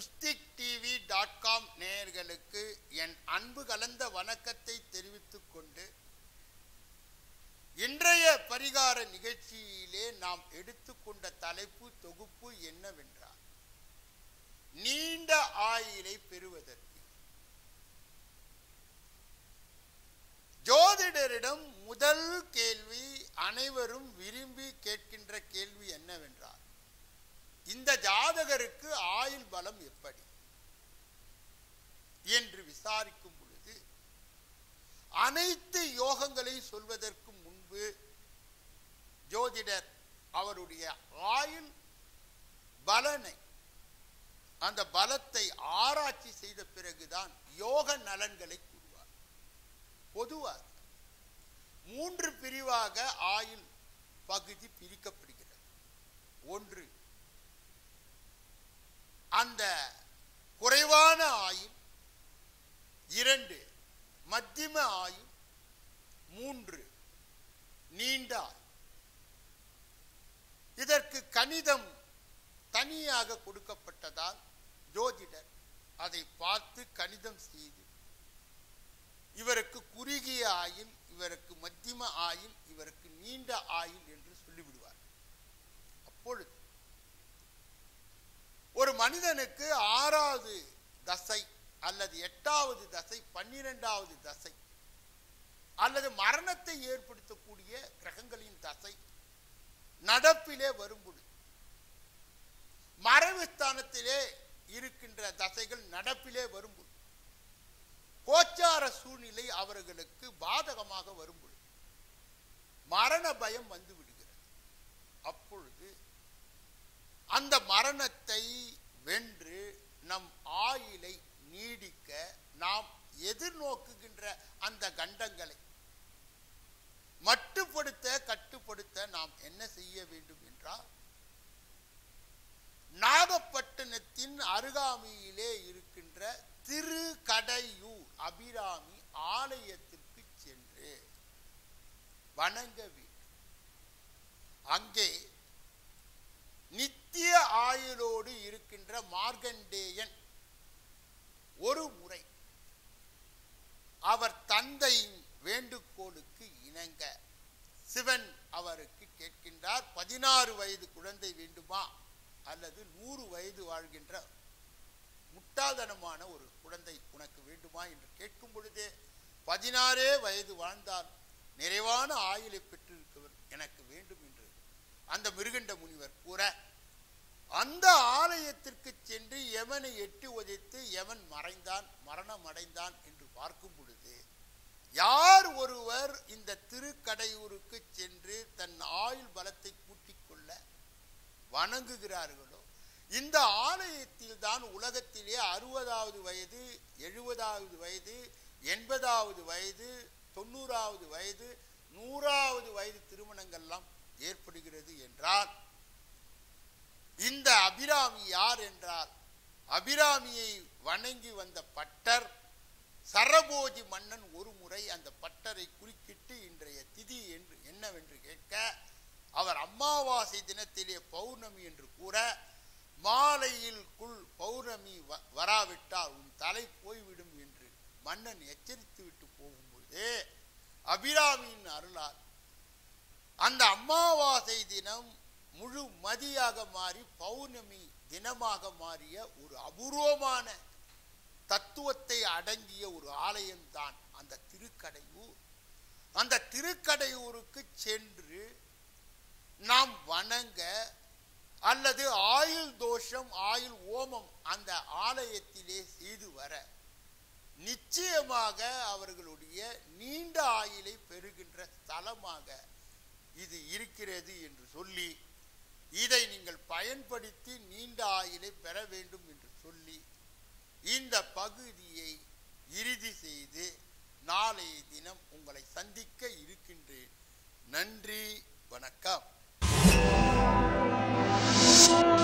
ருஸ்திக் TV dot com நேயர்களுக்கு என் அன்பு கலந்த வணக்கத்தை தெரிவித்துக் கொண்டு இன்றைய பரிகார நிகழ்ச்சியிலே நாம் எடுத்துக்கொண்ட தலைப்பு தொகுப்பு என்னவென்றால் நீண்ட ஆயுளை பெறுவதற்கு ஜோதிடரிடம் முதல் கேள்வி அனைவரும் விரும்பி கேட்கின்ற கேள்வி என்னவென்றால் இந்த ஜாதகருக்கு ஆயுள் பலம் எப்படி என்று விசாரிக்கும் பொழுது அனைத்து யோகங்களை சொல்வதற்கு முன்பு ஜோதிடர் அவருடைய ஆயுள் பலனை அந்த பலத்தை ஆராய்ச்சி செய்த பிறகுதான் யோக நலன்களை கூறுவார் பொதுவாக மூன்று பிரிவாக ஆயுள் பகுதி பிரிக்கப்படுகிறது ஒன்று அந்த குறைவான ஆயுள் இரண்டு மத்தியம ஆயுள் மூன்று நீண்ட ஆயுள் இதற்கு கணிதம் தனியாக கொடுக்கப்பட்டதால் ஜோதிடர் அதை பார்த்து கணிதம் செய்து இவருக்கு குறுகிய ஆயுள் இவருக்கு மத்தியம ஆயுள் இவருக்கு நீண்ட ஆயுள் என்று சொல்லிவிடுவார் அப்பொழுது ஒரு மனிதனுக்கு ஆறாவது தசை அல்லது எட்டாவது தசை பன்னிரெண்டாவது தசை அல்லது மரணத்தை ஏற்படுத்தக்கூடிய கிரகங்களின் தசை நடப்பிலே வரும்பொழுது மறைவு ஸ்தானத்திலே இருக்கின்ற தசைகள் நடப்பிலே வரும்பொழுது கோச்சார சூழ்நிலை அவர்களுக்கு பாதகமாக வரும்பொழுது மரண பயம் வந்து விடுகிறது அப்பொழுது அந்த மரணத்தை வென்று நம் ஆயுளை நீடிக்க நாம் எதிர்நோக்குகின்ற அந்த கண்டங்களை மட்டுப்படுத்த கட்டுப்படுத்த நாம் என்ன செய்ய வேண்டும் என்றால் நாகப்பட்டினத்தின் அருகாமையிலே இருக்கின்ற திருக்கடையூர் அபிராமி ஆலயத்திற்கு சென்று வணங்க வேண்டும் அங்கே நித்திய ஆயுளோடு இருக்கின்ற மார்கண்டேயன் ஒரு முறை அவர் தந்தையின் வேண்டுகோளுக்கு இணங்க சிவன் அவருக்கு கேட்கின்றார் பதினாறு வயது குழந்தை வேண்டுமா அல்லது நூறு வயது வாழ்கின்ற முட்டாள்தனமான ஒரு குழந்தை உனக்கு வேண்டுமா என்று கேட்கும் பொழுதே பதினாறே வயது வாழ்ந்தால் நிறைவான ஆயுளை பெற்றிருக்கவர் எனக்கு வேண்டும் என்று அந்த மிருகண்ட முனிவர் கூற அந்த ஆலயத்திற்கு சென்று யமனை எட்டி உதைத்து யமன் மறைந்தான் மரணம் அடைந்தான் என்று பார்க்கும் பொழுது யார் ஒருவர் இந்த திருக்கடையூருக்கு சென்று தன் ஆயுள் பலத்தை கூட்டிக் கொள்ள வணங்குகிறார்களோ இந்த ஆலயத்தில் தான் உலகத்திலே அறுபதாவது வயது எழுபதாவது வயது எண்பதாவது வயது தொண்ணூறாவது வயது நூறாவது வயது திருமணங்கள்லாம் ஏற்படுகிறது என்றால் இந்த அபிராமி யார் என்றால் அபிராமியை வணங்கி வந்த பட்டர் சரபோஜி மன்னன் ஒரு முறை அந்த பட்டரை குறுக்கிட்டு இன்றைய திதி என்று என்னவென்று கேட்க அவர் அமாவாசை தினத்திலே பௌர்ணமி என்று கூற மாலையில் குள் பௌர்ணமி வராவிட்டால் உன் தலை போய்விடும் என்று மன்னன் எச்சரித்து விட்டு போகும்போது அபிராமியின் அருளால் அந்த அமாவாசை தினம் முழு மதியாக மாறி பௌர்ணமி தினமாக மாறிய ஒரு அபூர்வமான தத்துவத்தை அடங்கிய ஒரு ஆலயம்தான் அந்த திருக்கடையூர் அந்த திருக்கடையூருக்கு சென்று நாம் வணங்க அல்லது ஆயுள் தோஷம் ஆயுள் ஓமம் அந்த ஆலயத்திலே செய்து வர நிச்சயமாக அவர்களுடைய நீண்ட ஆயுளை பெறுகின்ற ஸ்தலமாக இது இருக்கிறது என்று சொல்லி இதை நீங்கள் பயன்படுத்தி நீண்ட ஆயுளை பெற வேண்டும் என்று சொல்லி இந்த பகுதியை இறுதி செய்து நாளைய தினம் உங்களை சந்திக்க இருக்கின்றேன் நன்றி வணக்கம்